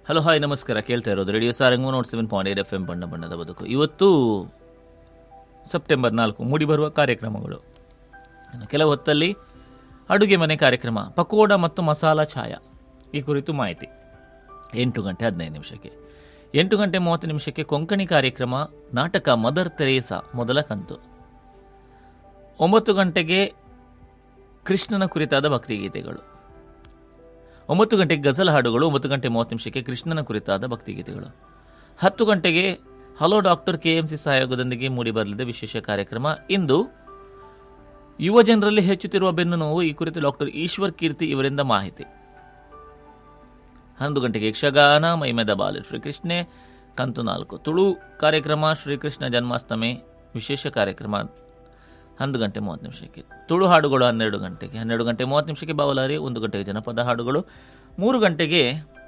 hello hi ನಮಸ್ಕಾರ ಕೇಳ್ತಾ ಇರೋದು radio Sarang nought seven point eight F M ಬಣ್ಣ ಬಣ್ಣದ ಬದುಕು ಇವತ್ತು ಸೆಪ್ಟೆಂಬರ್ ನಾಲ್ಕು ಮೂಡಿಬರುವ ಕಾರ್ಯಕ್ರಮಗಳು ಇನ್ನು ಕೆಲವು ಹೊತ್ತಲ್ಲಿ ಅಡುಗೆ ಮನೆ ಕಾರ್ಯಕ್ರಮ ಪಕೋಡ ಮತ್ತು ಮಸಾಲಾ ಛಾಯ ಈ ಕುರಿತು ಮಾಹಿತಿ ಎಂಟು ಗಂಟೆ ಹದಿನೈದು ನಿಮಿಷಕ್ಕೆ ಎಂಟು ಗಂಟೆ ಮೂವತ್ತು ನಿಮಿಷಕ್ಕೆ ಕೊಂಕಣಿ ಕಾರ್ಯಕ್ರಮ ನಾಟಕ ಮದರ್ ತೆರೇಸಾ ಮೊದಲ ಕಂತು ಒಂಬತ್ತು ಗಂಟೆಗೆ ಕೃಷ್ಣನ ಕುರಿತಾದ ಭಕ್ತಿಗೀತೆಗಳು ಒಂಬತ್ತು ಗಂಟೆಗೆ ಗಜಲ್ ಹಾಡುಗಳು ಒಂಬತ್ತು ಗಂಟೆ ಮೂವತ್ತು ನಿಮಿಷಕ್ಕೆ ಕೃಷ್ಣನ ಕುರಿತಾದ ಭಕ್ತಿಗೀತೆಗಳು ಹತ್ತು ಗಂಟೆಗೆ ಹಲೋ ಡಾಕ್ಟರ್ ಕೆಎಂಸಿ ಸಹಯೋಗದೊಂದಿಗೆ ಮೂಡಿಬರಲಿದೆ ವಿಶೇಷ ಕಾರ್ಯಕ್ರಮ ಇಂದು ಯುವ ಜನರಲ್ಲಿ ಹೆಚ್ಚುತ್ತಿರುವ ಬೆನ್ನು ನೋವು ಈ ಕುರಿತು ಡಾಕ್ಟರ್ ಈಶ್ವರ್ ಕೀರ್ತಿ ಇವರಿಂದ ಮಾಹಿತಿ ಹನ್ನೊಂದು ಗಂಟೆಗೆ ಯಕ್ಷಗಾನ ಮೈಮೆದ ಬಾಲು ಶ್ರೀಕೃಷ್ಣೆ ಕಂತು ನಾಲ್ಕು ತುಳು ಕಾರ್ಯಕ್ರಮ ಶ್ರೀಕೃಷ್ಣ ಜನ್ಮಾಷ್ಟಮಿ ವಿಶೇಷ ಕಾರ್ಯಕ್ರಮ ಹನ್ನೊಂದು ಗಂಟೆ ಮೂವತ್ತು ನಿಮಿಷಕ್ಕೆ ತುಳು ಹಾಡುಗಳು ಹನ್ನೆರಡು ಗಂಟೆಗೆ ಹನ್ನೆರಡು ಗಂಟೆ ಮೂವತ್ತು ನಿಮಿಷಕ್ಕೆ ಬಾವಲಾರಿ ಒಂದು ಗಂಟೆಗೆ ಜನಪದ ಹಾಡುಗಳು ಮೂರು ಗಂಟೆಗೆ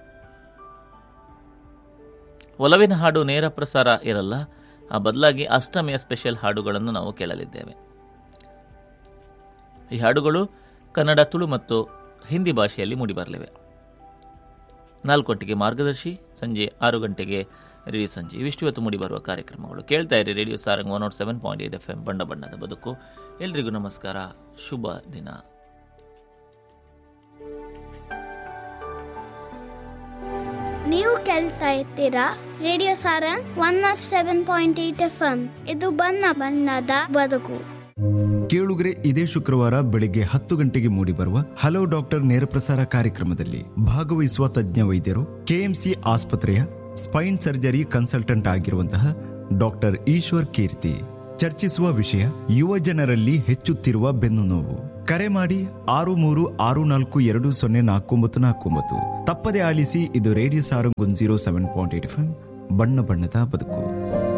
ಒಲವಿನ ಹಾಡು ನೇರ ಪ್ರಸಾರ ಇರಲ್ಲ ಆ ಬದಲಾಗಿ ಅಷ್ಟಮಿಯ ಸ್ಪೆಷಲ್ ಹಾಡುಗಳನ್ನು ನಾವು ಕೇಳಲಿದ್ದೇವೆ ಈ ಹಾಡುಗಳು ಕನ್ನಡ ತುಳು ಮತ್ತು ಹಿಂದಿ ಭಾಷೆಯಲ್ಲಿ ಮೂಡಿಬರಲಿವೆ ನಾಲ್ಕು ಗಂಟೆಗೆ ಮಾರ್ಗದರ್ಶಿ ಸಂಜೆ ಆರು ಗಂಟೆಗೆ ರೇಡಿಯೋ ಸಂಜೆ ಇವಿಷ್ಟು ಇವತ್ತು ಮೂಡಿಬರುವ ಕಾರ್ಯಕ್ರಮಗಳು ಕೇಳ್ತಾ ಇರಿ radio Sarang one nought seven point eight F M ಬಣ್ಣ ಬಣ್ಣದ ಬದುಕು ಎಲ್ರಿಗೂ ನಮಸ್ಕಾರ ಶುಭ ದಿನ ನೀವು ಕೇಳ್ತಾ ಇರ್ತೀರಾ radio Sarang one nought seven point eight F M ಇದು ಬಣ್ಣ ಬಣ್ಣದ ಬದುಕು ಕೇಳುಗರೆ ಇದೇ ಶುಕ್ರವಾರ ಬೆಳಿಗ್ಗೆ ಹತ್ತು ಗಂಟೆಗೆ ಮೂಡಿಬರುವ ಹಲೋ ಡಾಕ್ಟರ್ ನೇರಪ್ರಸಾರ ಕಾರ್ಯಕ್ರಮದಲ್ಲಿ ಭಾಗವಹಿಸುವ ತಜ್ಞ ವೈದ್ಯರು ಕೆಎಂಸಿ ಆಸ್ಪತ್ರೆಯ ಸ್ಪೈನ್ ಸರ್ಜರಿ ಕನ್ಸಲ್ಟೆಂಟ್ ಆಗಿರುವಂತಹ ಡಾಕ್ಟರ್ ಈಶ್ವರ್ ಕೀರ್ತಿ ಚರ್ಚಿಸುವ ವಿಷಯ ಯುವ ಜನರಲ್ಲಿ ಹೆಚ್ಚುತ್ತಿರುವ ಬೆನ್ನು ನೋವು ಕರೆ ಮಾಡಿ ಆರು ಮೂರು ಆರು ನಾಲ್ಕು ಎರಡು ಸೊನ್ನೆ ನಾಲ್ಕು ಒಂಬತ್ತು ನಾಲ್ಕು ಒಂಬತ್ತು ತಪ್ಪದೆ ಆಲಿಸಿ ಇದು radio Sarang one zero seven point eight ಬಣ್ಣ ಬಣ್ಣದ ಬದುಕು